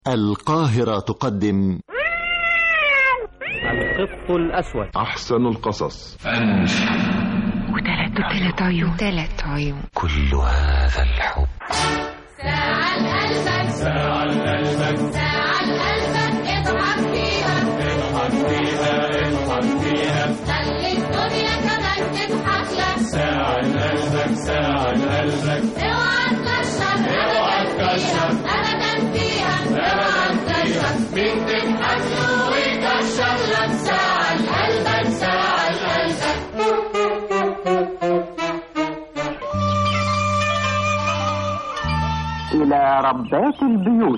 القاهرة تقدم القط الأسود أحسن القصص وثلاث وثلاث عيون ثلاث عيون كل هذا الحب ساعة لقلبك ساعة لقلبك ساعة لقلبك اضحك فيها اضحك فيها اضحك فيها خلي الدنيا كمان تضحك لك ساعة لقلبك ساعة لقلبك اوعى تكشر اوعى تكشر ابدا فيها اوعى تكشر مين تضحك له ويكشر لك ساعة لقلبك ساعة لقلبك إلى ربات البيوت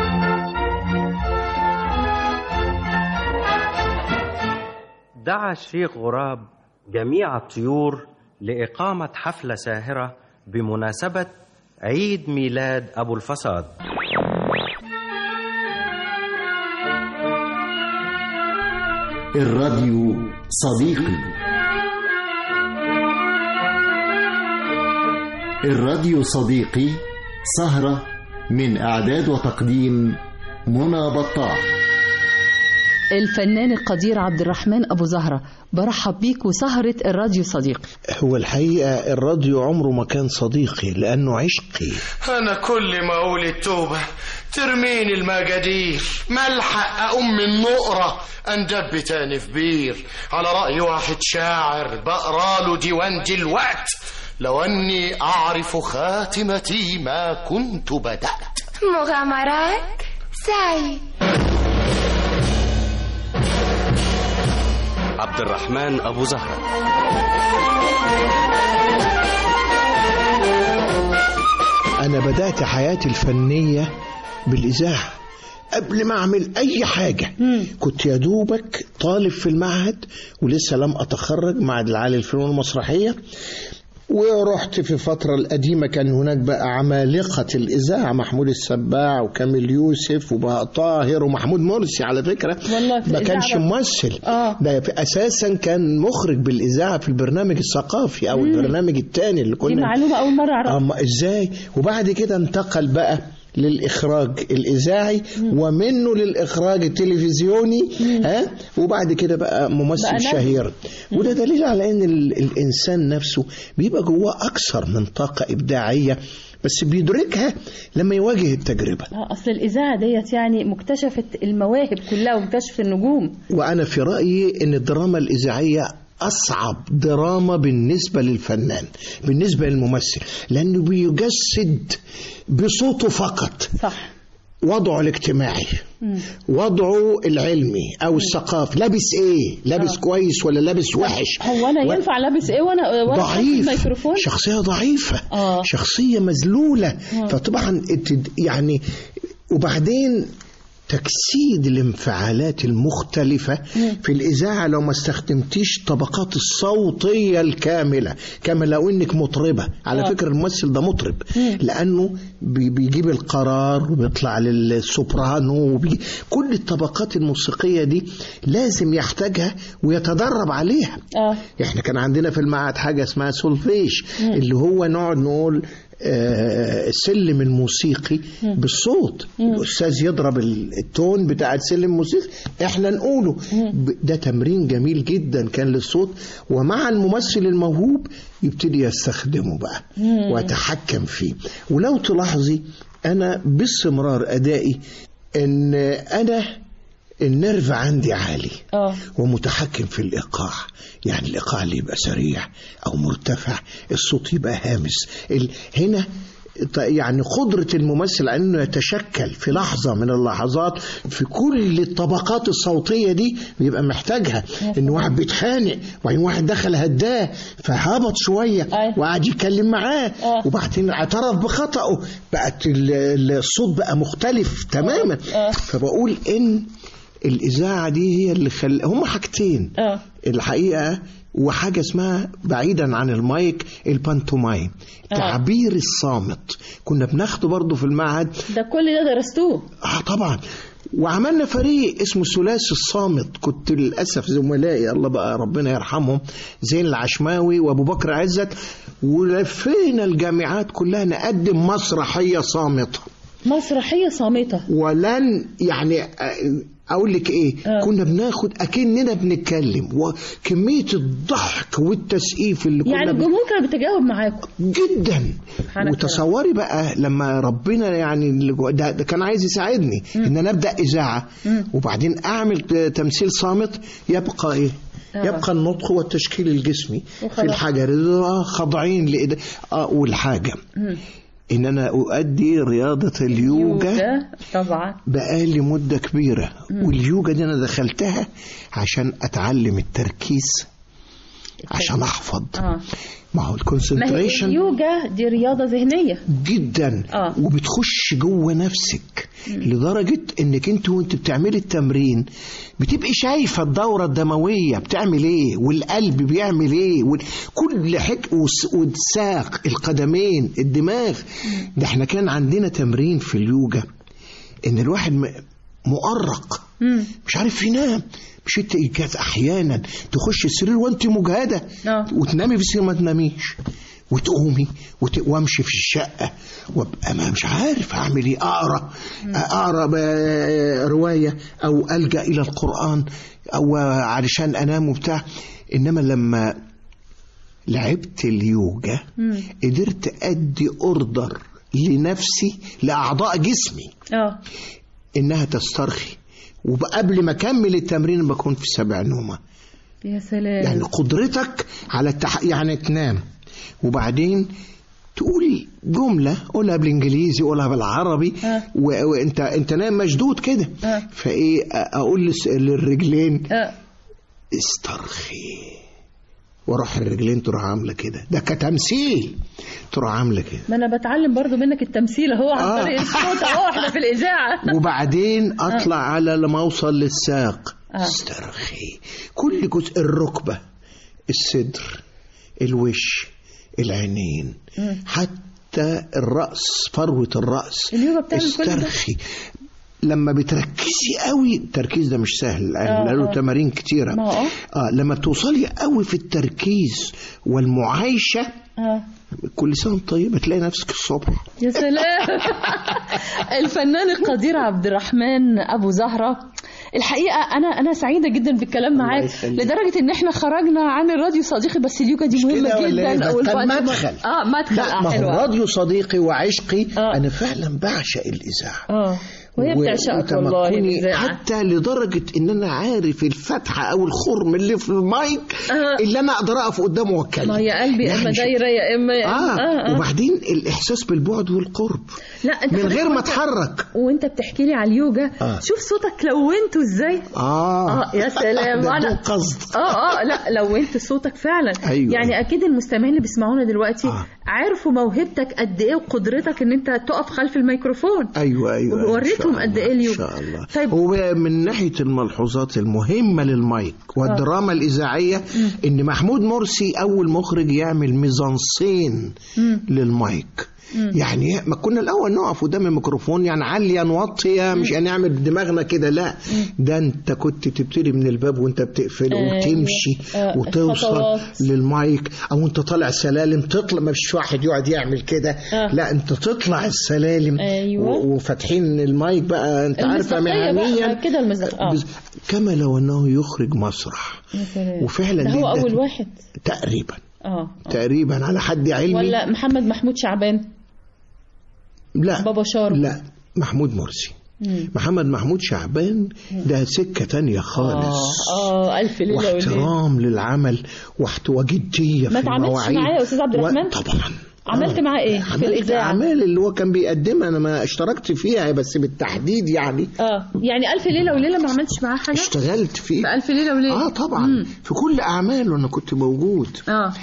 دعا الشيخ غراب جميع الطيور لإقامة حفلة ساهرة بمناسبة عيد ميلاد أبو الفساد الراديو صديقي الراديو صديقي سهرة من إعداد وتقديم منى بطاح الفنان القدير عبد الرحمن أبو زهرة برحب بيك وسهرة الراديو صديقي هو الحقيقة الراديو عمره ما كان صديقي لأنه عشقي أنا كل ما أقول التوبة ترميني المجادير ملحق أقوم من نقرة أندب تاني في بير على رأي واحد شاعر بقرا له ديوان دلوقت لو أني أعرف خاتمتي ما كنت بدأت مغامرات سعيد عبد الرحمن أبو زهرة أنا بدأت حياتي الفنية بالإذاعة قبل ما أعمل أي حاجة كنت يا دوبك طالب في المعهد ولسه لم أتخرج معهد العالي للفنون المسرحية ورحت في الفترة القديمة كان هناك بقى عمالقة الإذاعة محمود السباع وكامل يوسف وبقى طاهر ومحمود مرسي على فكرة والله في ما الإذاعة كانش بقى. ممثل آه. ده في- أساسا كان مخرج بالإذاعة في البرنامج الثقافي أو البرنامج الثاني اللي دي كنا معلومة أول مرة أعرفها اما ازاي وبعد كده انتقل بقى للاخراج الاذاعي ومنه للاخراج التلفزيوني ها وبعد كده بقى ممثل بقى نجم. شهير وده دليل على ان ال- الانسان نفسه بيبقى جواه اكثر من طاقه ابداعيه بس بيدركها لما يواجه التجربه آه، أصل الإذاعة ديت يعني مكتشفة المواهب كلها ومكتشف النجوم وانا في رايي ان الدراما الاذاعيه اصعب دراما بالنسبه للفنان بالنسبه للممثل لانه بيجسد بصوته فقط صح وضعه الاجتماعي وضعه العلمي او الثقافي لابس ايه لابس آه. كويس ولا لابس وحش هو أنا و- ينفع لابس إيه وأنا وأنا حاطط ضعيف الميكروفون شخصية ضعيفة آه. شخصية مذلولة آه. فطبعا الت- يعني وبعدين تجسيد الانفعالات المختلفة في الإذاعة لو ما استخدمتيش الطبقات الصوتية الكاملة كما لو إنك مطربة على آه. فكرة الممثل ده مطرب لأنه بي- بيجيب القرار وبيطلع للسوبرانو وبيجي كل الطبقات الموسيقية دي لازم يحتاجها ويتدرب عليها آه احنا كان عندنا في المعهد حاجه اسمها سولفيش اللي هو نقعد نقول آه، السلم الموسيقي بالصوت الاستاذ يضرب ال- التون بتاع السلم الموسيقي احنا نقوله ب- ده تمرين جميل جدا كان للصوت ومع الممثل الموهوب يبتدي يستخدمه بقى ويتحكم فيه ولو تلاحظي انا باستمرار ادائي ان انا النرف عندي عالي آه ومتحكم في الإيقاع يعني الإيقاع اللي يبقى سريع أو مرتفع الصوت يبقى هامس ال... هنا ط- يعني قدرة الممثل على أنه يتشكل في لحظة من اللحظات في كل الطبقات الصوتية دي بيبقى محتاجها إن واحد بيتخانق وبعدين واحد دخل هداه فهبط شوية أيوة. وقعد يتكلم معاه آه. وبعدين اعترف بخطأه بقت ال- ال- الصوت بقى مختلف تماما آه. فبقول إن الإذاعة دي هي اللي خل... هم حاجتين آه. الحقيقة وحاجة اسمها بعيدا عن المايك البانتومايم آه. تعبير الصامت كنا بناخده برضه في المعهد ده كل ده درستوه اه طبعا وعملنا فريق اسمه الثلاثي الصامت كنت للاسف زملائي الله بقى ربنا يرحمهم زين العشماوي وابو بكر عزت ولفينا الجامعات كلها نقدم مسرحيه صامته مسرحيه صامته ولن يعني آه، اقول لك ايه آه. كنا بناخد اكننا بنتكلم وكميه الضحك والتسقيف اللي كنا يعني بن- الجمهور كان بيتجاوب معاكم جدا سبحانك يا وتصوري بقى لما ربنا يعني اللي جوا- ده, ده كان عايز يساعدني ان انا ابدا اذاعه وبعدين اعمل ت- تمثيل صامت يبقى ايه آه. يبقى النطق والتشكيل الجسمي في وخلاص. الحاجه آه، خاضعين لإيد... اه والحاجه ان انا اؤدي رياضه اليوجا يوجا طبعا بقالي مدة كبيرة واليوجا دي أنا دخلتها عشان أتعلم التركيز عشان أحفظ اه ما هو ما هي الكونسنتريشن اليوجا دي رياضه ذهنيه جدا آه. وبتخش جوه نفسك لدرجة انك انت وانت بتعملي التمرين بتبقي شايفة الدورة الدموية بتعمل ايه والقلب بيعمل ايه وكل حك والس- والساق القدمين الدماغ ده احنا كان عندنا تمرين في اليوجا ان الواحد م- مؤرق مش عارف ينام مش انت كانت احيانا تخش السرير وانت مجهده آه. وتنامي في السرير ما تناميش وتقومي وت... وامشي في الشقه وابقى ما مش عارف اعمل ايه اقرا اقرا ب- روايه او الجا الى القران او علشان انام وبتاع انما لما لعبت اليوجا قدرت ادي اوردر لنفسي لاعضاء جسمي اه انها تسترخي وقبل ما اكمل التمرين بكون في سبع نومه يا سلام يعني قدرتك على التح... يعني تنام وبعدين تقول جملة قولها بالانجليزي قولها بالعربي آه. و... وانت انت نايم مشدود كده آه. فايه اقول لس... للرجلين آه. استرخي واروح الرجلين تروح عامله كده ده كتمثيل تروح عامله كده ما انا بتعلم برضو منك التمثيل اهو عن آه. طريق الصوت اهو احنا في الاذاعه وبعدين اطلع على لما اوصل للساق آه. استرخي كل جزء الركبه الصدر الوش العينين حتى الراس فروه الراس اليوجا بتعمل كل ده؟ استرخي لما بتركزي قوي التركيز ده مش سهل آه، له آه. تمارين كتيره ما هو. اه لما بتوصلي قوي في التركيز والمعايشه اه كل سنه وانت طيبه تلاقي نفسك الصبح يا سلام الفنان القدير عبد الرحمن ابو زهره الحقيقه انا انا سعيده جدا بالكلام معاك يخليك. لدرجه ان احنا خرجنا عن الراديو صديقي بس اليوجا دي مش مهمه كده ولا إيه؟ جدا ده والوقت كان ما- مدخل. اه مدخل لا اه ما هو حلوه الراديو صديقي وعشقي آه. انا فعلا بعشق الاذاعه اه وهي و- بتعشقك والله وتمكني الإذاعة. حتى لدرجه ان انا عارف الفتحه او الخرم اللي في المايك آه. اللي انا اقدر اقف قدامه واتكلم ما يا قلبي يا اما يعني شو- دايره يا اما يا آه. إما- اه اه وبعدين الاحساس بالبعد والقرب لا انت من حضرتك غير ما وأنت- اتحرك وانت بتحكي لي على اليوجا آه. شوف صوتك لونته ازاي اه اه يا سلام ده وانا بدون قصد اه اه لا لو انت صوتك فعلا أيوة. يعني اكيد المستمعين اللي بيسمعونا دلوقتي آه. عارفوا موهبتك قد ايه وقدرتك ان انت تقف خلف الميكروفون ايوه ايوه ووريتهم إن شاء قد الله، إيه اليوم. ان شاء الله طيب. هو من ناحيه الملحوظات المهمه للمايك والدراما الاذاعيه ان محمود مرسي اول مخرج يعمل ميزانسين للمايك يعني ما كنا الاول نقف قدام الميكروفون يعني عليا نوطي مش هنعمل دماغنا كده لا ده انت كنت تبتدي من الباب وانت بتقفله أيوة. وتمشي آه، وتوصل الخطوات. للمايك او انت طالع سلالم تطلع ما فيش واحد يقعد يعمل كده آه. لا انت تطلع السلالم أيوة. و- وفاتحين المايك بقى انت عارفه المصداقية بقى، مهنيا كده المصداق- آه. بز- كما لو انه يخرج مسرح يا سلام. وفعلا ده هو جداً. اول واحد تقريبا اه آه. تقريبا على حد علمي ولا محمد محمود شعبان لا بابا شارو. لا محمود مرسي محمد محمود شعبان ده سكة تانية خالص اه الف ليله وليله واحترام للعمل واحت- وجدية ما في تعاملتش المواعيد معاه يا أستاذ عبد الرحمن؟ و... طبعا عملت معاه إيه في عملت الإذاعة؟ أعمال اللي هو كان بيقدمها أنا ما اشتركت فيها بس بالتحديد يعني اه يعني الف ليله وليله ما عملتش معاه حاجه اشتغلت فيه في الف ليله وليله اه طبعا في كل اعماله انا كنت موجود اه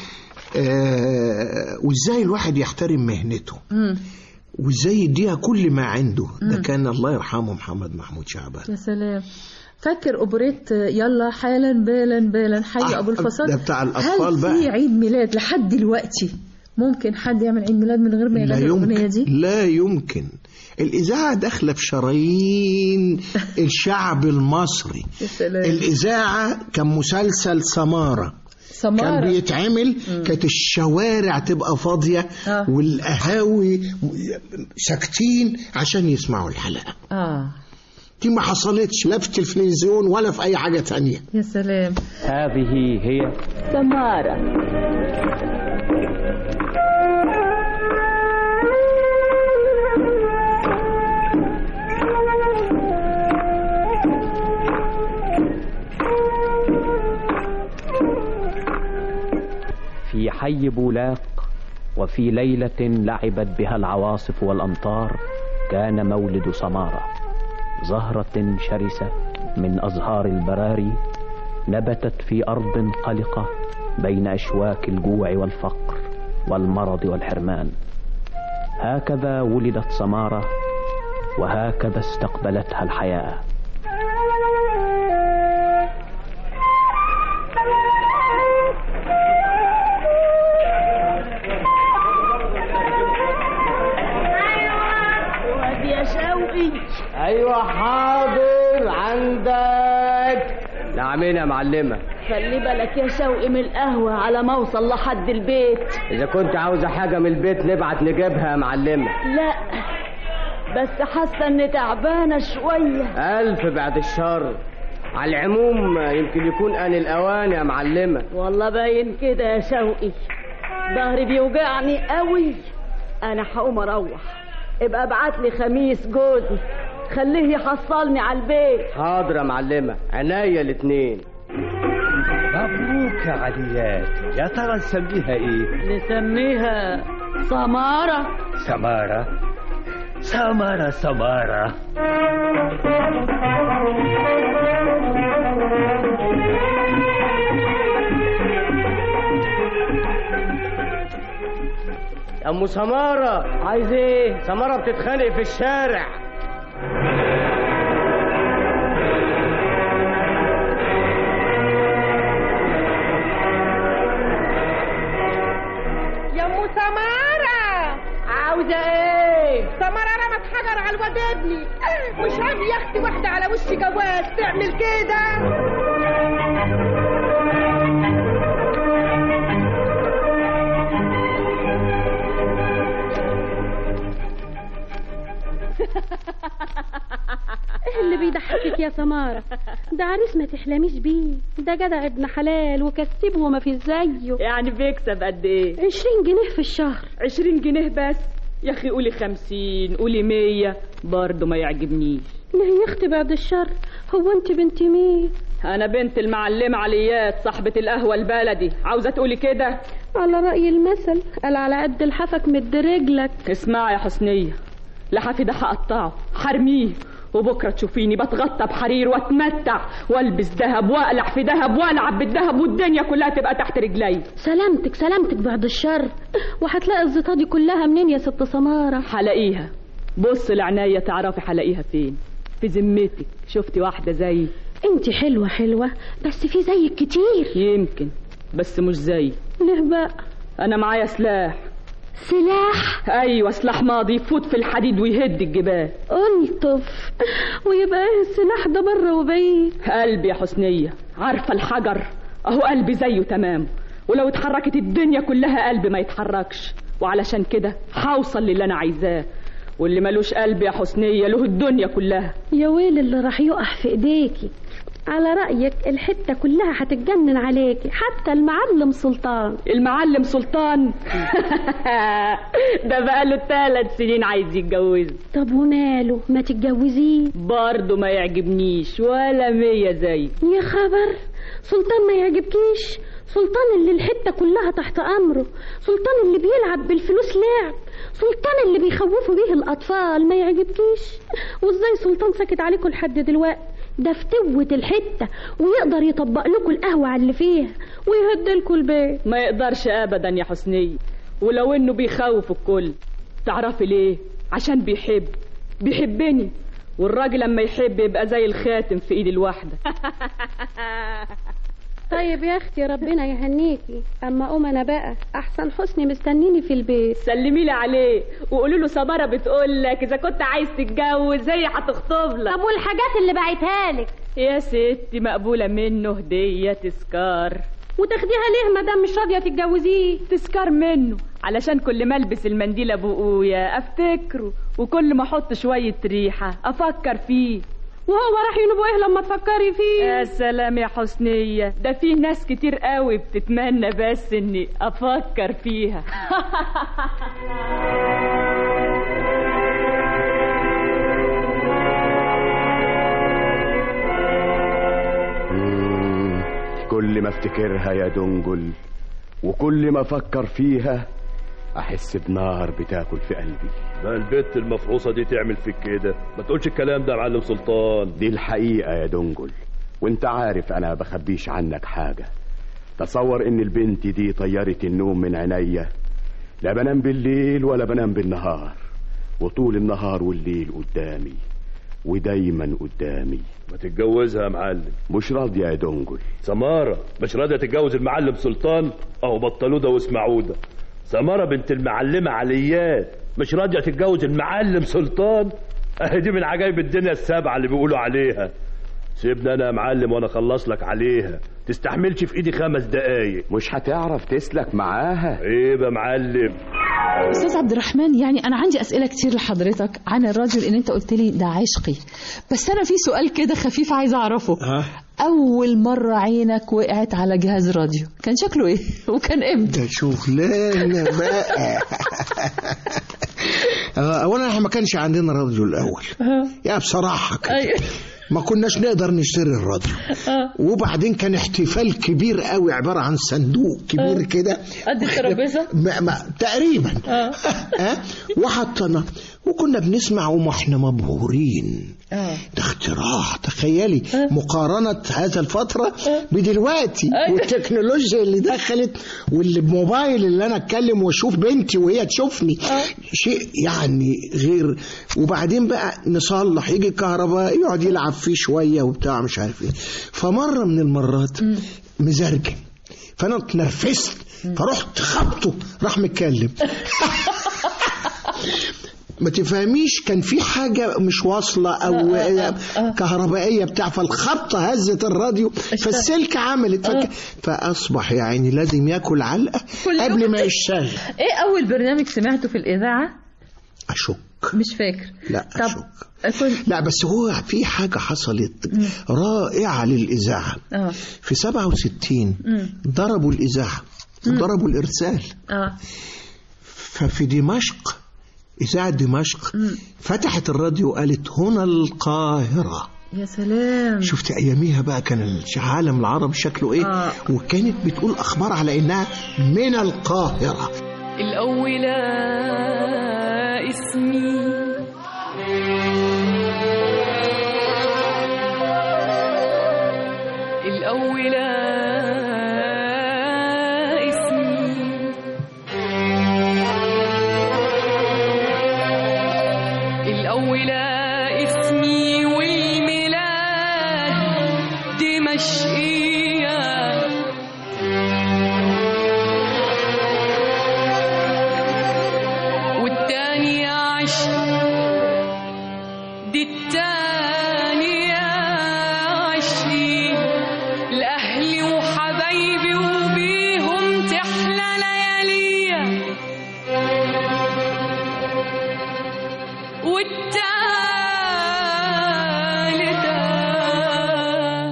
آه وازاي الواحد يحترم مهنته امم وازاي يديها كل ما عنده ده كان الله يرحمه محمد محمود شعبان يا سلام فاكر اوبريت يلا حالا بالا بالا حي آه، ابو الفصاد ده بتاع الأطفال هل بقى. في عيد ميلاد لحد دلوقتي ممكن حد يعمل عيد ميلاد من غير ما لا يغني الاغنيه يمكن دي لا يمكن الإذاعة داخلة في شرايين الشعب المصري يا سلام. الإذاعة كان مسلسل سمارة سمارة. كان بيتعمل كانت الشوارع تبقى فاضية آه. والقهاوي ساكتين عشان يسمعوا الحلقة اه دي ما حصلتش لا في التلفزيون ولا في أي حاجة تانية يا سلام هذه هي سمارة في حي بولاق وفي ليلة لعبت بها العواصف والأمطار كان مولد سمارة زهرة شرسة من أزهار البراري نبتت في أرض قلقة بين أشواك الجوع والفقر والمرض والحرمان هكذا ولدت سمارة وهكذا استقبلتها الحياه وادي يا شوقي ايوه حاضر عندك نعمين يا معلمه خلي بالك يا شوقي من القهوة على ما اوصل لحد البيت اذا كنت عاوزه حاجه من البيت نبعت نجيبها يا معلمه لا بس حاسة اني تعبانة شوية الف بعد الشر على العموم يمكن يكون ان الاوان يا معلمه والله باين كده يا شوقي ظهري بيوجعني قوي انا هقوم اروح ابقى ابعت لي خميس جوزي خليه يحصلني على البيت حاضر يا معلمه عناية الاتنين مبروك يا عليات يا ترى نسميها ايه نسميها سمارة سمارة سمارة سمارة يا ام سماره عايز ايه سماره بتتخانق في الشارع يا ام سمارة عاوزة ايه سمارة رمت حجر على الواد ابني مش عارف يا اختي واحدة على وش جواز تعمل كده ايه اللي بيضحكك يا سمارة ده عريس ما تحلميش بيه ده جدع ابن حلال وكسبه وما في زيه يعني بيكسب قد ايه عشرين جنيه في الشهر عشرين جنيه بس يا اخي قولي خمسين قولي مية برضه ما يعجبنيش ليه يا اختي بعد الشر هو انت بنت مين انا بنت المعلمة عليات صاحبة القهوة البلدي عاوزة تقولي كده على رأي المثل قال على قد لحفك مد رجلك اسمعي يا حسنية لحفي ده هقطعه حرميه وبكرة تشوفيني بتغطى بحرير واتمتع والبس ذهب واقلع في ذهب والعب بالذهب والدنيا كلها تبقى تحت رجلي سلامتك سلامتك بعد الشر وهتلاقي الزيطة دي كلها منين يا ست سمارة هلاقيها بص لعناية تعرفي هلاقيها فين في ذمتك شفتي واحدة زي انت حلوة حلوة بس في زيك كتير يمكن بس مش زي ليه بقى انا معايا سلاح سلاح ايوه سلاح ماضي يفوت في الحديد ويهد الجبال الطف ويبقى ايه السلاح ده بره وبعيد قلبي يا حسنية عارفة الحجر اهو قلبي زيه تمام ولو اتحركت الدنيا كلها قلبي ما يتحركش وعلشان كده هوصل للي انا عايزاه واللي ملوش قلب يا حسنية له الدنيا كلها يا ويل اللي راح يقع في ايديكي على رأيك الحتة كلها هتتجنن عليكي حتى المعلم سلطان المعلم سلطان ده بقاله ثلاث سنين عايز يتجوز طب وماله ما تتجوزيه برضه ما يعجبنيش ولا مية زي يا خبر سلطان ما يعجبكيش سلطان اللي الحتة كلها تحت أمره سلطان اللي بيلعب بالفلوس لعب سلطان اللي بيخوفوا بيه الأطفال ما يعجبكيش وإزاي سلطان ساكت عليكم لحد دلوقتي ده فتوة الحتة ويقدر يطبق لكم القهوة على اللي فيها ويهد لكم البيت ما يقدرش أبدا يا حسنية ولو إنه بيخوف الكل تعرفي ليه عشان بيحب بيحبني والراجل لما يحب يبقى زي الخاتم في ايد الواحدة طيب يا اختي ربنا يهنيكي اما قوم انا بقى احسن حسني مستنيني في البيت سلمي لي عليه وقولوا له صباره بتقول لك اذا كنت عايز تتجوز هي هتخطب لك طب والحاجات اللي بعتها لك يا ستي مقبوله منه هديه تذكار وتاخديها ليه مدام مش راضيه تتجوزيه تسكر منه علشان كل ما البس المنديل ابو قويا افتكره وكل ما احط شويه ريحه افكر فيه وهو راح ينوب ايه لما تفكري فيه يا سلام يا حسنية ده في ناس كتير قوي بتتمنى بس اني افكر فيها مم، كل ما افتكرها يا دنجل وكل ما افكر فيها احس بنار بتاكل في قلبي ما البت المفعوصة دي تعمل فيك كده ما تقولش الكلام ده يا معلم سلطان دي الحقيقة يا دنجل وانت عارف انا بخبيش عنك حاجة تصور ان البنت دي طيرت النوم من عينيا لا بنام بالليل ولا بنام بالنهار وطول النهار والليل قدامي ودايما قدامي ما تتجوزها يا معلم مش راضية يا دنجل سمارة مش راضية تتجوز المعلم سلطان اهو بطلوده واسمعوده سمارة بنت المعلمة عليات مش راضية تتجوز المعلم سلطان اهي دي من عجائب الدنيا السبعة اللي بيقولوا عليها سيبني انا يا معلم وانا اخلص لك عليها تستحملش في ايدي خمس دقايق مش هتعرف تسلك معاها عيب يا معلم استاذ عبد الرحمن يعني انا عندي اسئله كتير لحضرتك عن الراديو لان انت قلت لي ده عشقي بس انا في سؤال كده خفيف عايزه اعرفه ها اول مره عينك وقعت على جهاز راديو كان شكله ايه وكان امتى ده شغلانه بقى آه، اولا احنا ما كانش عندنا راديو الاول يا بصراحه كده ما كناش نقدر نشتري الراديو وبعدين كان احتفال كبير قوي عباره عن صندوق كبير كده قد الترابيزه ما ما تقريبا ها وحطنا وكنا بنسمع وما احنا مبهورين اه ده اختراع تخيلي مقارنة هذا الفترة بدلوقتي والتكنولوجيا اللي دخلت واللي بموبايل اللي انا اتكلم واشوف بنتي وهي تشوفني شيء يعني غير وبعدين بقى نصلح يجي الكهرباء يقعد يلعب فيه شوية وبتاع مش عارف ايه فمرة من المرات مزرجن فانا اتنرفزت فرحت خبطه راح متكلم ما تفهميش كان في حاجة مش واصلة أو كهربائية بتاع فالخبطة هزت الراديو فالسلك عملت فك... فأصبح يعني لازم ياكل علقة قبل ما يشتغل ايه اول برنامج سمعته في الاذاعه أشك مش فاكر لا طب كنت لا بس هو في حاجة حصلت رائعة للإذاعة اه في 67 مم. ضربوا الإذاعة مم. ضربوا الإرسال اه ففي دمشق إذاعة دمشق فتحت الراديو وقالت هنا القاهرة يا سلام شفت أياميها بقى كان العالم العربي شكله إيه آه. وكانت بتقول أخبار على إنها من القاهرة الأولى اسمي الأولى اسمي الأولى اسمي والميلاد دمشقية والتانية عشق دي التانية عشقي لأهلي وحبايبي وبيهم تحلى لياليا والتالتة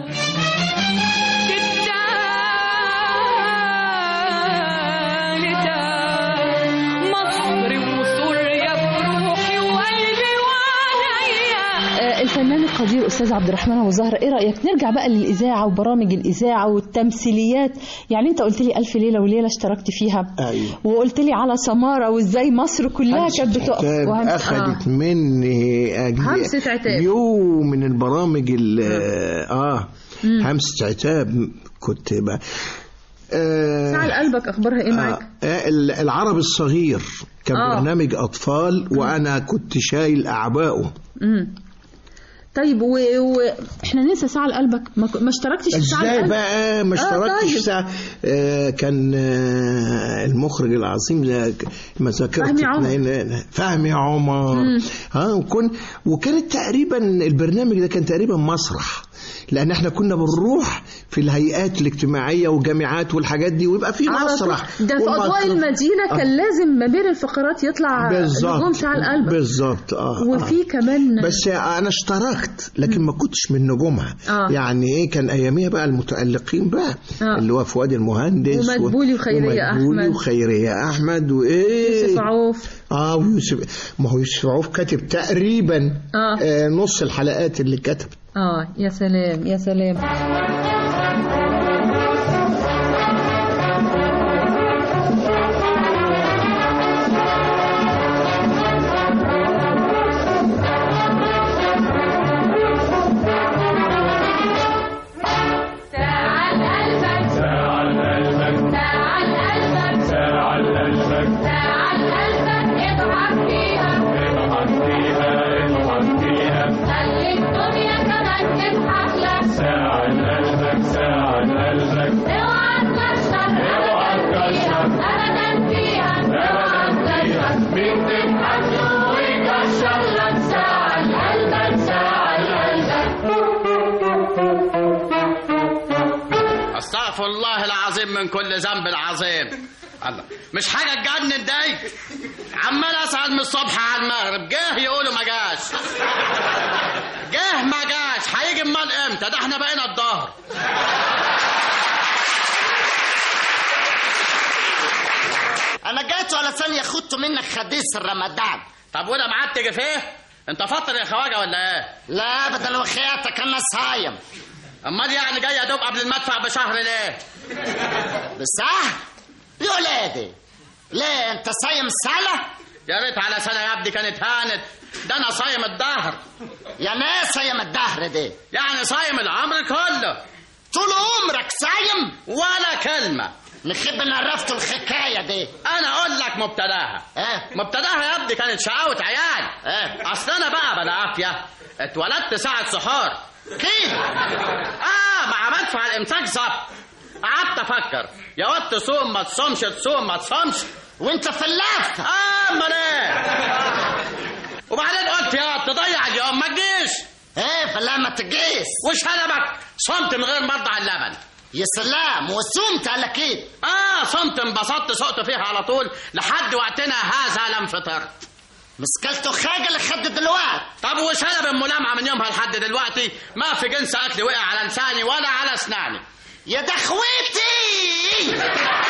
التالتة مصر وسوريا بروحي وقلبي وعليا آه، الفنان القدير استاذ عبد الرحمن ابو زهره ايه رايك نرجع بقى للاذاعه وبرامج الاذاعه والتمثيليات يعني انت قلت لي الف ليله وليله اشتركت فيها أيوة وقلت لي على سماره وازاي مصر كلها كانت بتقف كتاب وهمس- أخذت مني أجل همسة عتاب. يوم من البرامج ال- آه همسة عتاب كنت بقى آه ساعة قلبك اخبارها ايه معاك آه، ال- العرب الصغير كان آه. برنامج أطفال وأنا كنت شايل أعبائه امم طيب و... و... احنا ننسى ساعة لقلبك ما, ك- ما اشتركتش في ساعة ازاي لقلبك بقى ما آه، اشتركتش طيب. في ساعة آه كان آه المخرج العظيم ده ك- مذاكرة فهمي عمر. اتنين- فهمي عمر مم. ها وكن وكانت تقريبا البرنامج ده كان تقريبا مسرح لان احنا كنا بنروح في الهيئات الاجتماعيه والجامعات والحاجات دي ويبقى في على مسرح طول. ده في وما- أضواء المدينة آه. كان لازم ما بين الفقرات يطلع نجوم بالظبط ساعة لقلبك بالظبط اه وفي كمان بس انا اشتركت لكن ما كنتش من نجومها آه. يعني ايه كان اياميها بقى المتالقين بقى آه. اللي هو فؤاد المهندس و- ومدبولي وخيرية ومدبولي أحمد. وخيرية احمد وايه يوسف عوف اه ويوسف ما هو يوسف عوف كاتب تقريبا آه. آه نص الحلقات اللي كتب اه يا سلام يا سلام استغفر الله العظيم من كل ذنب العظيم الله مش حاجه تجنن دي عمال اسال من الصبح على المغرب جه يقولوا ما جاش جه ما جاش هيجي امال امتى ده احنا بقينا الظهر انا جيت ولا ثانيه خدت منك خديس رمضان طب وده معاد تيجي فيه انت فاطر يا خواجه ولا ايه لا ابدا وخياتك انا صايم امال يعني جاي ادوب قبل المدفع بشهر ليه بصح يا ولادي ليه انت صايم سنه يا ريت على سنه يا ابني كانت هانت ده انا صايم الدهر يعني ايه صايم الدهر دي يعني صايم العمر كله طول عمرك صايم ولا كلمه نخب ان عرفت الحكايه دي انا اقول لك مبتداها ايه مبتداها يا ابني كانت شقاوة عيال ايه اصل انا بقى بلا عافيه اتولدت ساعة سحور كيف اه مع مدفع الامساك ظبط قعدت افكر يا واد تصوم ما تصومش تصوم ما تصومش وانت فلاح اه امال ايه وبعدين قلت يا واد تضيع اليوم ما تجيش ايه فلا ما تجيس وش هلبك صمت من غير مرضع اللبن يا سلام وصمت على كده اه صمت انبسطت سقت فيها على طول لحد وقتنا هذا لم فطرت مسكلته حاجه لحد دلوقتي طب وشلب الملامعه من يومها لحد دلوقتي ما في جنس اكل وقع على لساني ولا على اسناني يا دخويتي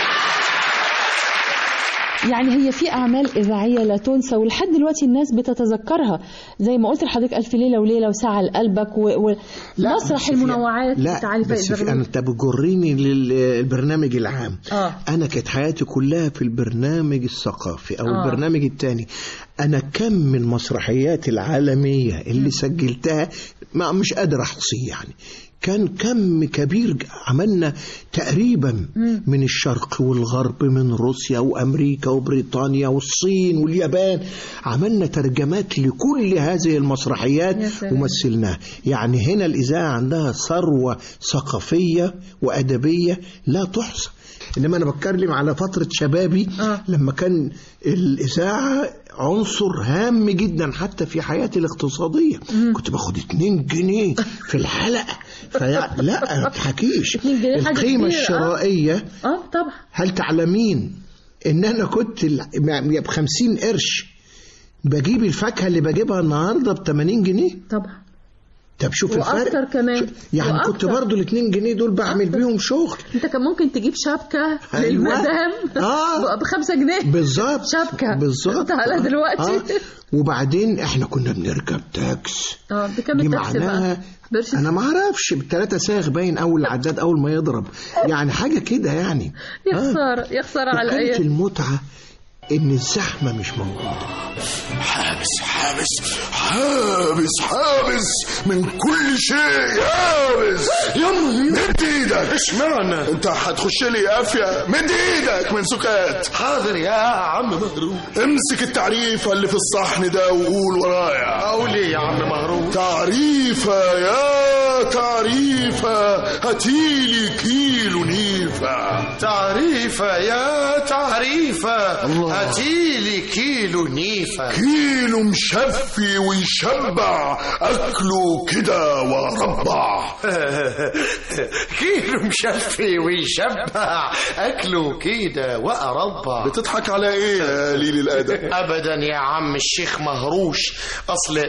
يعني هي في أعمال إذاعية لا تنسى ولحد دلوقتي الناس بتتذكرها زي ما قلت لحضرتك ألف ليلة وليلة وساعة لقلبك ومسرح بس المنوعات لا بتاع علي بس فايز في زغلول. انت بتجرني للبرنامج العام آه. انا كانت حياتي كلها في البرنامج الثقافي او آه. البرنامج الثاني انا كم من المسرحيات العالميه اللي سجلتها ما مش قادر احصيه يعني كان كم كبير ج- عملنا تقريبا مم. من الشرق والغرب من روسيا وامريكا وبريطانيا والصين واليابان عملنا ترجمات لكل هذه المسرحيات يا سلام. ومثلناها يعني هنا الاذاعه عندها ثروه ثقافيه وادبيه لا تحصى انما انا بتكلم على فتره شبابي آه. لما كان الاذاعه عنصر هام جدا حتى في حياتي الاقتصاديه كنت باخد 2 جنيه في الحلقه فيع... لا ما تحكيش 2 جنيه حاجة القيمه كبيرة، آه. الشرائيه اه طبعا هل تعلمين ان انا كنت ب 50 قرش بجيب الفاكهه اللي بجيبها النهارده ب 80 جنيه طبعا طب شوف الفرق واكتر كمان يعني وأكتر. كنت برضو ال 2 جنيه دول بعمل بيهم شغل انت كان ممكن تجيب شبكه أيوة. للمدام آه. بخمسة جنيه بالظبط شبكه بالظبط تعالى دلوقتي آه. وبعدين احنا كنا بنركب تاكس اه بكام دي التاكسي معناها بقى برش انا ما اعرفش بثلاثة ساغ باين اول العداد اول ما يضرب يعني حاجه كده يعني يا خساره يا خساره على وكانت الايام المتعه ان الزحمه مش موجوده حابس حابس حابس حابس من كل شيء حابس يلا مد ايدك اشمعنى انت هتخش لي قافيه مد ايدك من سكات حاضر يا عم مهروب امسك التعريفه اللي في الصحن ده وقول ورايا اقول ايه يا عم مهروب تعريفه يا تعريفه هاتيلي كيلو نيفه تعريفة يا تعريفة الله. هاتيلي كيلو نيفة كيلو مشفي ويشبع اكله كده وربع كيلو مشفي ويشبع اكله كده واربع بتضحك على ايه يا قليل الادب ابدا يا عم الشيخ مهروش اصل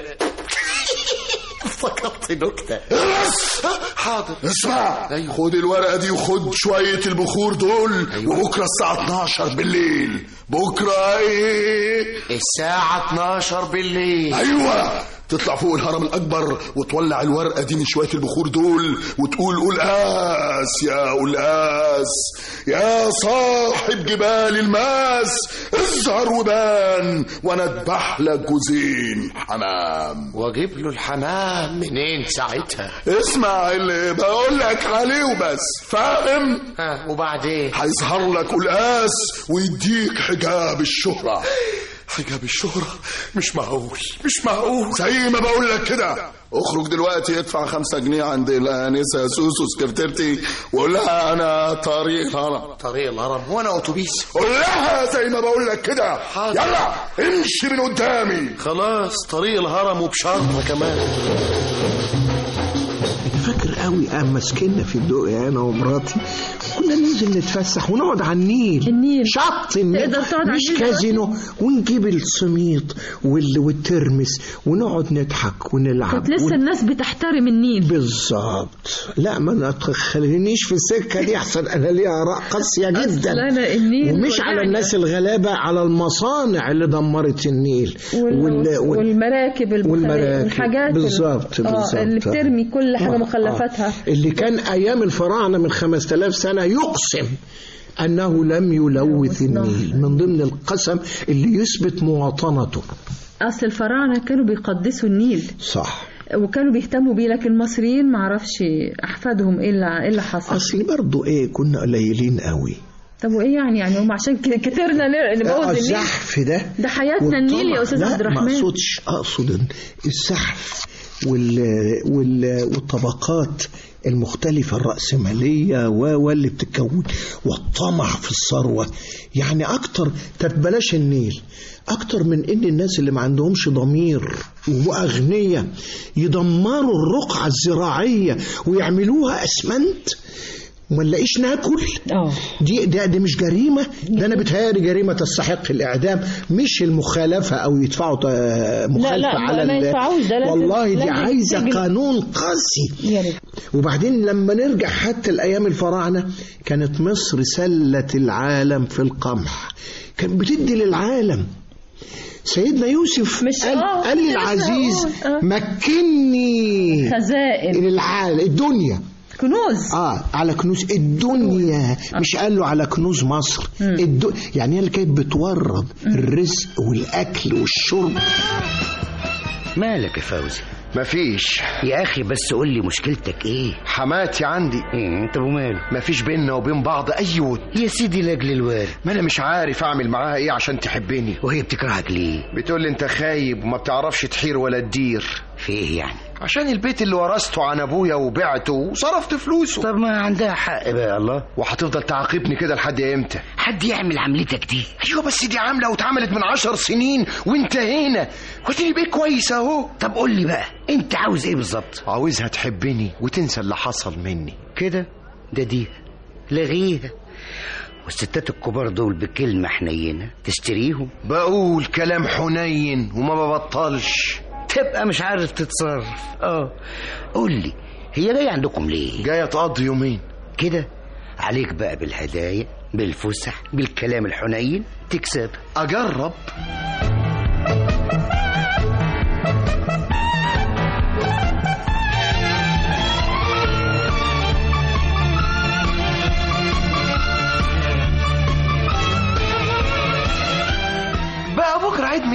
فكرت نكتة حاضر اسمع أيوة. خد الورقة دي وخد شوية البخور دول أيوة. وبكرة الساعة 12 بالليل بكرة ايه الساعة 12 بالليل ايوه تطلع فوق الهرم الاكبر وتولع الورقه دي من شويه البخور دول وتقول قلقاس يا قلقاس يا صاحب جبال الماس اظهر وبان وانا اذبح لك جوزين حمام واجيب له الحمام منين ساعتها اسمع اللي بقول لك عليه وبس فاهم ها وبعدين هيظهر لك قلقاس ويديك حجاب الشهره حجاب الشهرة مش معقول مش معقول زي ما بقول لك كده اخرج دلوقتي ادفع خمسة جنيه عند الانسة سوسو سكرتيرتي وقول لها انا طريق الهرم طريق الهرم هو انا اتوبيس قول لها زي ما بقول لك كده حاضر. يلا امشي من قدامي خلاص طريق الهرم وبشرطة كمان فاكر قوي اما سكننا في الدقي انا ومراتي كنا ننزل نتفسح ونقعد على النيل النيل. شط النيل تقدر تقعد على مش النيل كازينو ونجيب السميط وال... والترمس ونقعد نضحك ونلعب كانت لسه ون- الناس بتحترم النيل بالظبط لا ما تخلينيش في السكه دي احسن انا ليها اراء قاسيه جدا أصل أنا النيل ومش على وجعني. الناس الغلابه على المصانع اللي دمرت النيل وال... وال... وال... والمراكب البخارية والمراكب. والحاجات ال- بالظبط، آه، بالظبط. اللي بترمي كل حاجة آه، مخلفاتها آه. اللي كان ايام الفراعنه من 5000 سنه يقسم انه لم يلوث النيل من ضمن القسم اللي يثبت مواطنته أصل الفراعنة كانوا بيقدسوا النيل صح وكانوا بيهتموا بيه لكن المصريين معرفش أحفادهم إيه اللي إيه اللي حصل اصل برضه ايه كنا قليلين قوي طب وإيه يعني يعني هم عشان كده كترنا ن- نبوظ النيل الزحف ده ده حياتنا النيل يا والطمع. أستاذ لا، عبد ما الرحمن اقصدش اقصد إن الزحف وال... وال... والطبقات المختلفة الرأسمالية و- واللي بتتكون والطمع في الثروة يعني أكتر طب بلاش النيل أكتر من إن الناس اللي ما عندهمش ضمير وأغنياء يدمروا الرقعة الزراعية ويعملوها أسمنت وما نلاقيش ناكل اه دي ده, ده مش جريمه ده انا بتهيألي جريمه تستحق الاعدام مش المخالفه او يدفعوا ت- مخالفه لا، على ما ال- ينفعوش، ده لازم- والله دي لازم عايزه تسجن. قانون قاسي يا ريت وبعدين لما نرجع حتى الايام الفراعنه كانت مصر سله العالم في القمح كانت بتدي للعالم سيدنا يوسف مش- قال, آه، قال لسه للعزيز أقول، آه. مكني خزائن العالم الدنيا كنوز اه على كنوز الدنيا مش قال له على كنوز مصر الدو... يعني هي اللي كانت بتورد الرزق والاكل والشرب مالك يا فوزي مفيش يا اخي بس قول لي مشكلتك ايه حماتي عندي ايه طب وماله مفيش بيننا وبين بعض اي ود يا سيدي لاجل الوارد ما انا مش عارف اعمل معاها ايه عشان تحبني وهي بتكرهك ليه بتقول لي انت خايب وما بتعرفش تحير ولا تدير في ايه يعني عشان البيت اللي ورثته عن ابويا وبعته وصرفت فلوسه طب ما عندها حق بقى الله وهتفضل تعاقبني كده لحد امتى حد يعمل عملتك دي ايوه بس دي عامله واتعملت من عشر سنين وانتهينا واديني بيت كويس اهو طب قول لي بقى انت عاوز ايه بالظبط عاوزها تحبني وتنسى اللي حصل مني كده ده دي لغيها والستات الكبار دول بكلمة حنينة تشتريهم بقول كلام حنين وما ببطلش تبقى مش عارف تتصرف اه قول لي هي جاية عندكم ليه جايه تقضي يومين كده عليك بقى بالهدايا بالفسح بالكلام الحنين تكسب اجرب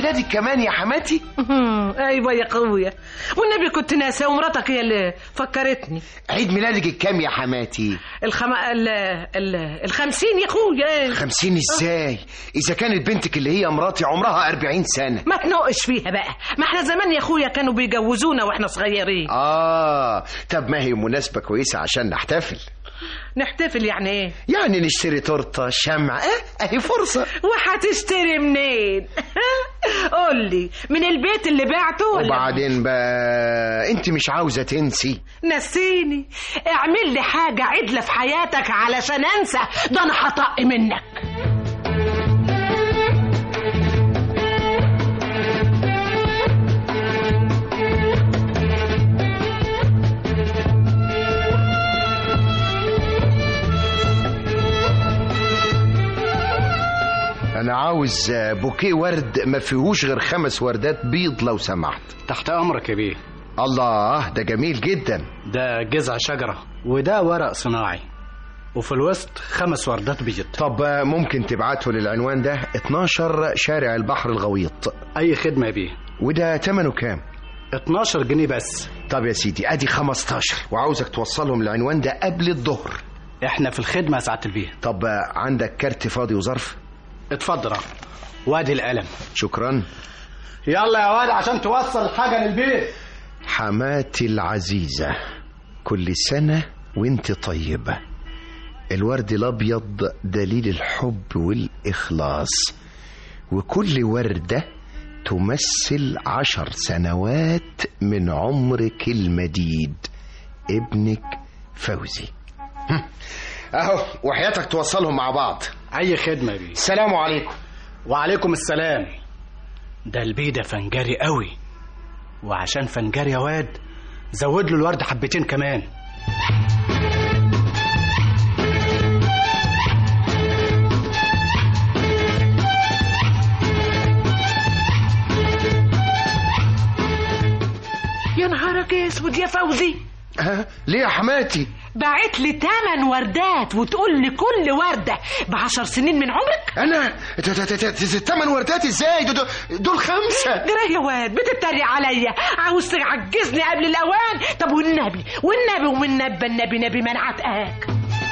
ميلادك كمان يا حماتي ايوه يا اخويا والنبي كنت ناسيه ومراتك هي اللي فكرتني عيد ميلادك الكام يا حماتي الخم... ال... ال... الخمسين يا اخويا خمسين ازاي اذا كانت بنتك اللي هي مراتي عمرها أربعين سنة ما تناقش فيها بقى ما احنا زمان يا اخويا كانوا بيجوزونا واحنا صغيرين اه طب ما هي مناسبة كويسة عشان نحتفل نحتفل يعني ايه يعني نشتري تورته شمع اه اهي فرصة وهتشتري منين قول لي من البيت اللي بعته ولا وبعدين بقى انت مش عاوزة تنسي نسيني اعمل لي حاجة عدلة في حياتك علشان انسى ده انا هطق منك انا عاوز بوكيه ورد ما فيهوش غير خمس وردات بيض لو سمحت تحت امرك يا بيه الله ده جميل جدا ده جذع شجرة وده ورق صناعي وفي الوسط خمس وردات بيض طب ممكن تبعته للعنوان ده 12 شارع البحر الغويط اي خدمة يا بيه وده تمنه كام 12 جنيه بس طب يا سيدي ادي 15 وعاوزك توصلهم العنوان ده قبل الظهر احنا في الخدمة يا سعادة البيه طب عندك كارت فاضي وظرف اتفضل اهو. وادي القلم شكرا يلا يا واد عشان توصل حاجة للبيت حماتي العزيزة كل سنة وانت طيبة الورد الأبيض دليل الحب والإخلاص وكل وردة تمثل عشر سنوات من عمرك المديد ابنك فوزي هم. اهو وحياتك توصلهم مع بعض اي خدمة يا بيه السلام عليكم وعليكم السلام ده البيه ده فنجاري قوي وعشان فنجاري يا واد زود له الورد حبتين كمان يا نهارك اسود يا فوزي ها ليه يا حماتي باعت لي تمن وردات وتقول لي كل وردة بعشر سنين من عمرك انا الثمان وردات ازاي دول, دول خمسة جراه يا واد بتتريق عليا عاوز تعجزني قبل الاوان طب والنبي والنبي ومن نبى النبي نبي منعت اهك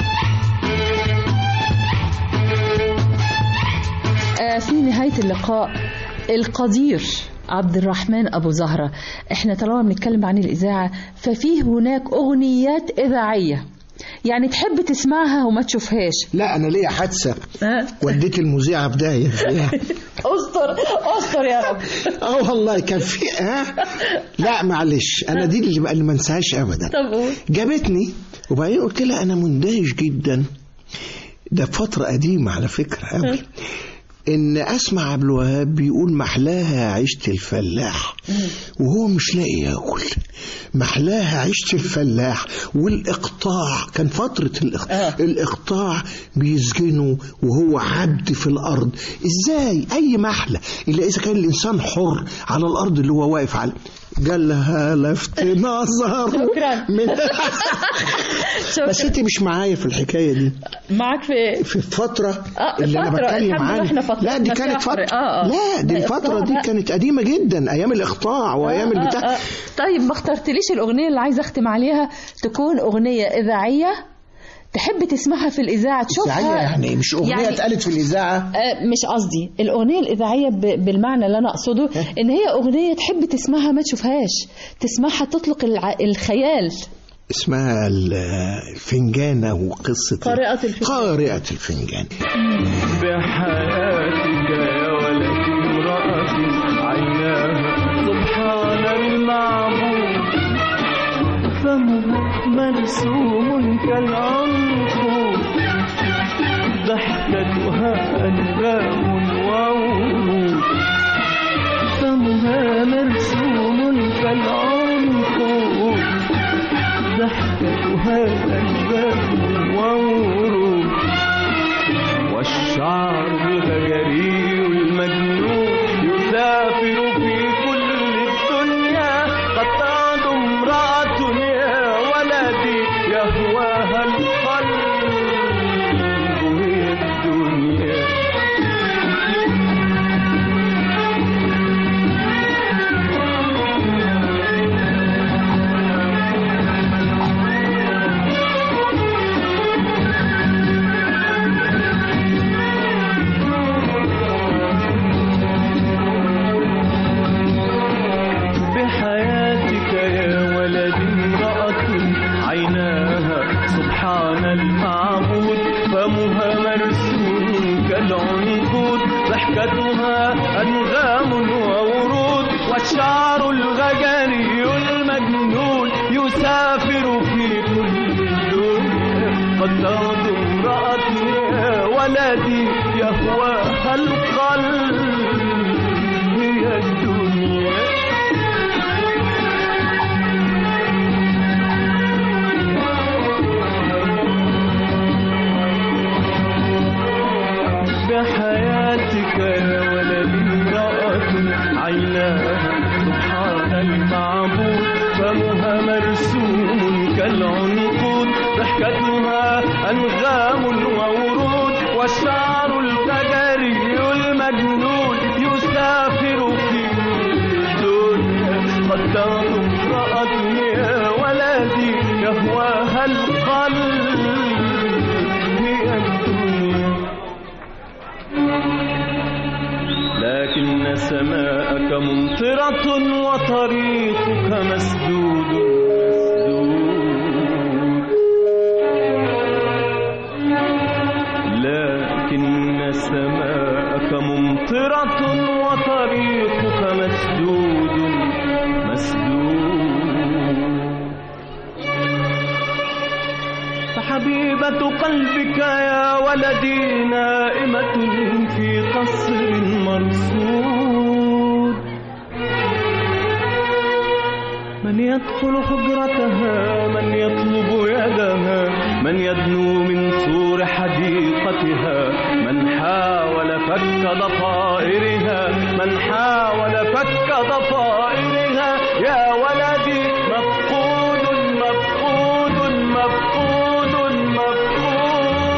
آه في نهاية اللقاء القدير عبد الرحمن أبو زهرة احنا طالما بنتكلم عن الإذاعة ففيه هناك أغنيات إذاعية يعني تحب تسمعها وما تشوفهاش لا انا ليا حادثه وديت المذيعه في داهيه استر استر يا رب اه والله كان في ها لا معلش انا دي اللي اللي ما انساهاش ابدا طب قول. جابتني وبعدين قلت لها انا مندهش جدا ده فتره قديمه على فكره قوي ان اسمع عبد الوهاب بيقول محلاها عيشه الفلاح وهو مش لاقي ياكل محلاها عيشه الفلاح والاقطاع كان فتره الإقطاع, الاقطاع بيسجنه وهو عبد في الارض ازاي اي محله الا اذا كان الانسان حر على الارض اللي هو واقف على قال لها لفت نظر شكرا من بس انت مش معايا في الحكايه دي معاك في في الفترة آه، اللي انا فترة. بتكلم الحمد لله عنها إحنا فترة- لا دي إحنا كانت فيها فترة حر. آه، آه. لا دي لا، الفترة إقطاع دي بقى. كانت قديمة جدا ايام الاقطاع وايام آه، البتاع آه، آه. طيب ما اخترتليش الأغنية اللي عايزة أختم عليها تكون أغنية إذاعية تحب تسمعها في الإذاعة تشوفها إذاعية يعني مش أغنية يعني- اتقالت في الإذاعة آه، مش قصدي الأغنية الإذاعية ب- بالمعنى اللي أنا أقصده إن هي أغنية تحب تسمعها ما تشوفهاش تسمعها تطلق الع... الخيال اسمها ال- الفنجانة وقصة قارئة الفنجان قارئة الفنجان بحياتك يا ولد امرأة عيناها سبحان المعبود فمه مرسوم كالعنقود ضحكتها أنغام وورود فمها مرسوم كالعنقود ضحكتها أنغام وورود والشعر الغجري المجنون يسافر في كل الدنيا قد تعد امرأة يا ولدي يهواها القلب هي الدنيا سبحان المعبود فمها مرسوم كالعنقود ضحكتها أنغام وورود والشعر الغجري المجنون يسافر في كل الدنيا قد تغدو امرأة يا ولدي يهواها القلب هي الدنيا بحياتك يا ولدي امرأة عيناها سبحان المعبود فمها مرسوم كالعنقود ضحكتها أنغام وورود والشعر الفجري المجنون يسافر في الدنيا قد تغدو امرأة يا ولدي يهواها القلب هي الدنيا لكن سماءك ممطرة وطريقك مسدود مسدود لكن سماءك ممطرة وطريقك مسدود مسدود فحبيبة قلبك يا ولدي نائمة في قصر مرصود من يدخل حجرتها من يطلب يدها من يدنو من سور حديقتها من حاول فك ضفائرها من حاول فك ضفائرها يا ولدي مفقود مفقود مفقود مفقود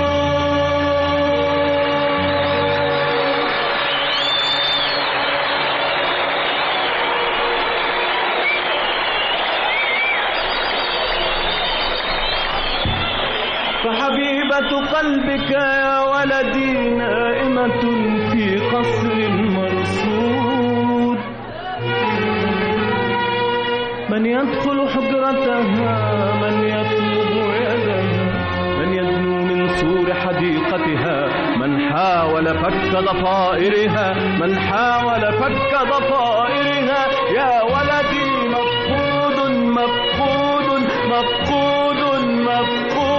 فحبيبة قلبك يا ولدي نائمة في قصر مرصود من يدخل حجرتها من يطلب يدها من يدنو من سور حديقتها من حاول فك ضفائرها من حاول فك ضفائرها يا ولدي مفقود مفقود مفقود مفقود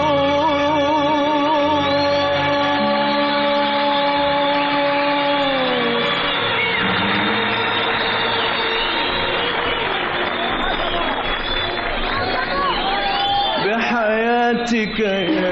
بحياتك يا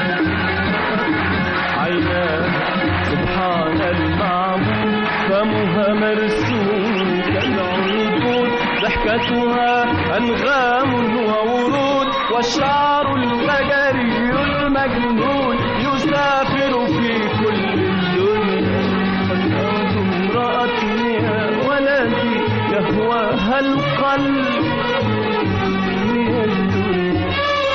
عيناه سبحان المعبود فمها مرسوم كالعنقود ضحكتها أنغام وورود والشعر الفجري المجنون يسافر في كل الدنيا قد أرد امرأة يا ولدي يهواها القلب هي الدنيا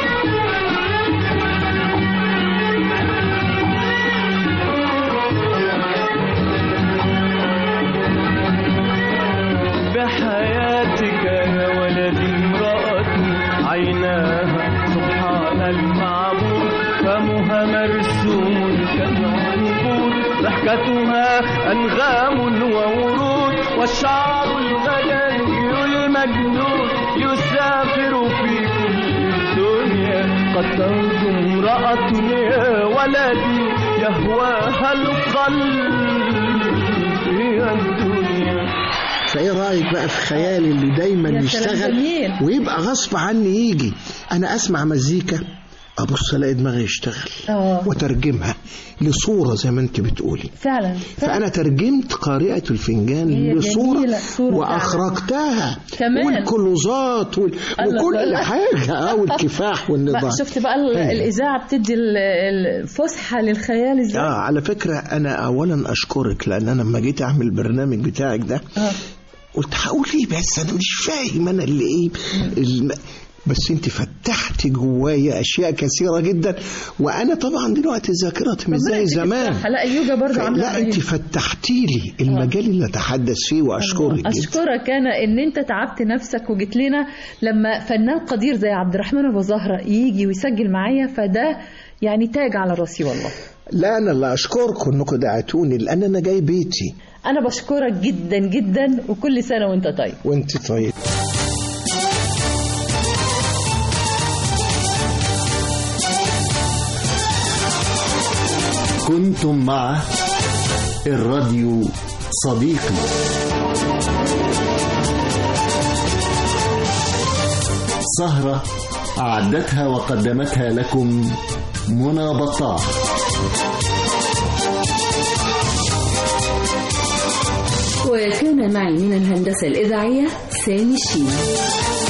بحياتك يا ولدي امرأة عيناها سبحان المعبود فمها مرسوم كالعنقود ضحكتها أنغام وورود والشعر الغجري المجنون يسافر في كل الدنيا قد ترجو امرأة يا ولدي يهواها القلب هي الدنيا فايه رايك بقى في خيالي اللي دايما يا سلام يشتغل جميل. ويبقى غصب عني يجي انا اسمع مزيكا ابص الاقي دماغي يشتغل اه وترجمها لصوره زي ما انت بتقولي فعلا فانا ترجمت قارئه الفنجان هي لصوره جميلة، صورة واخرجتها كمان. والكلوزات وال... الله وكل الله. حاجه اه والكفاح والنظام بقى شفت بقى ال- أيوة. الإذاعة بتدي ال- الفسحة للخيال ازاي اه على فكره انا اولا اشكرك لان انا لما جيت اعمل البرنامج بتاعك ده اه قلت هقول ايه بس انا مش فاهم انا اللي ايه الم... بس انت فتحت جوايا اشياء كثيره جدا وانا طبعا دلوقتي ذاكرتي مش زي زمان لا اليوجا برضه عامله لا انت فتحتي لي المجال اللي اتحدث فيه واشكرك جدا اشكرك انا ان انت تعبت نفسك وجيت لنا لما فنان قدير زي عبد الرحمن ابو زهره يجي ويسجل معايا فده يعني تاج على راسي والله لا انا اللي اشكركم انكم دعيتوني لان انا جاي بيتي انا بشكرك جدا جدا وكل سنه وانت طيب وانت طيب كنتم مع الراديو صديقي سهرة أعدتها وقدمتها لكم منى بطاح وكان معي من الهندسة الإذاعية سامي الشين